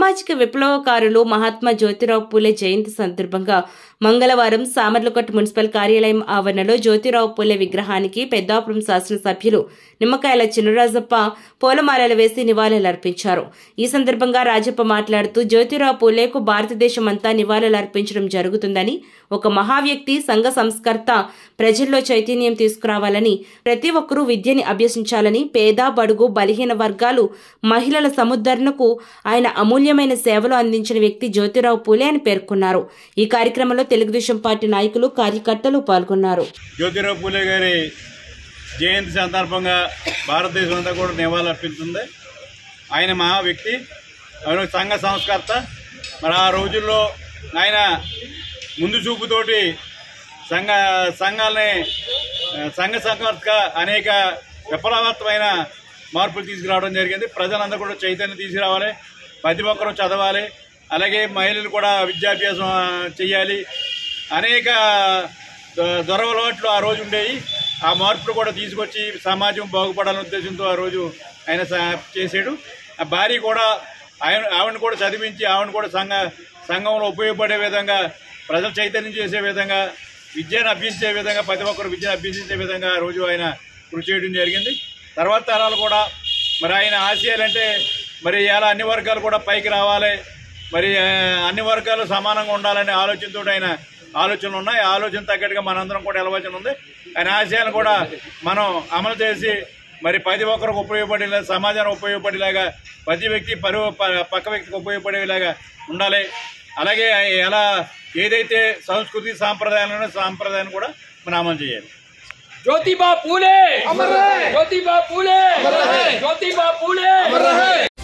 సామాజిక విప్లవకారులు మహాత్మా జ్యోతిరావు పూలే జయంతి సందర్భంగా మంగళవారం సామర్లకోట మున్సిపల్ కార్యాలయం ఆవరణలో జ్యోతిరావు పూలే విగ్రహానికి పెద్దాపురం శాసనసభ్యులు నిమ్మకాయల చినరాజప్ప పూలమాలలు వేసి నివాళులర్పించారు ఈ సందర్భంగా రాజప్ప మాట్లాడుతూ జ్యోతిరావు పూలేకు భారతదేశమంతా నివాళులర్పించడం జరుగుతుందని ఒక మహావ్యక్తి సంఘ సంస్కర్త ప్రజల్లో చైతన్యం తీసుకురావాలని ప్రతి ఒక్కరూ విద్యని అభ్యసించాలని పేద బడుగు బలహీన వర్గాలు మహిళల సముద్ధరణకు ఆయన అమూల్యమైన సేవలు అందించిన వ్యక్తి జ్యోతిరావు పూలే అని పేర్కొన్నారు ఈ కార్యక్రమంలో తెలుగుదేశం పార్టీ నాయకులు కార్యకర్తలు పాల్గొన్నారు జ్యోతిరావు పూలే గారి జయంతి సందర్భంగా భారతదేశం అంతా కూడా నివాళులు అర్పిస్తుంది ఆయన మహా వ్యక్తి ఆయన ఒక సంఘ సంస్కర్త మరి ఆ రోజుల్లో ఆయన ముందు చూపుతోటి సంఘ సంఘాలని ఆ, సంఘ సంస్కర్తక అనేక విప్లవాత్మైన మార్పులు తీసుకురావడం జరిగింది ప్రజలందరూ కూడా చైతన్యం తీసుకురావాలి ప్రతి ఒక్కరూ చదవాలి అలాగే మహిళలు కూడా విద్యాభ్యాసం ఆ, చెయ్యాలి అనేక దొ- దొరవలోట్లు ఆ రోజు ఉండేవి ఆ మార్పులు కూడా తీసుకొచ్చి సమాజం బాగుపడాలనే ఉద్దేశంతో ఆ రోజు ఆయన స- చేసాడు ఆ భార్య కూడా ఆయన ఆవిడని కూడా చదివించి ఆవిడని కూడా సంఘ సంఘంలో ఉపయోగపడే విధంగా ప్రజలు చైతన్యం చేసే విధంగా విద్యను అభ్యసించే విధంగా ప్రతి ఒక్కరు విద్యను అభ్యసించే విధంగా ఆ రోజు ఆయన కృషి చేయడం జరిగింది తర్వాత తరాలు కూడా మరి ఆయన ఆశయాలంటే మరి ఇలా అన్ని వర్గాలు కూడా పైకి రావాలి మరి ఆ, అన్ని వర్గాలు సమానంగా ఉండాలనే ఆలోచనతో ఆయన ఆలోచనలు ఉన్నాయి ఆ ఆలోచన తగ్గట్టుగా మనందరం కూడా ఎలవచన ఉంది ఆయన ఆశయాలను కూడా మనం అమలు చేసి మరి ప్రతి ఒక్కరికి ఉపయోగపడేలా సమాజానికి ఉపయోగపడేలాగా ప్రతి వ్యక్తి పరు ప- పక్క వ్యక్తికి ఉపయోగపడేలాగా ఉండాలి అలాగే ఎలా ఏదైతే సంస్కృతి సాంప్రదాయాలను సాంప్రదాయాన్ని కూడా మనం అమలు చేయాలి ज्योतिबा फूले ज्योतिबा फूले ज्योतिबा फूले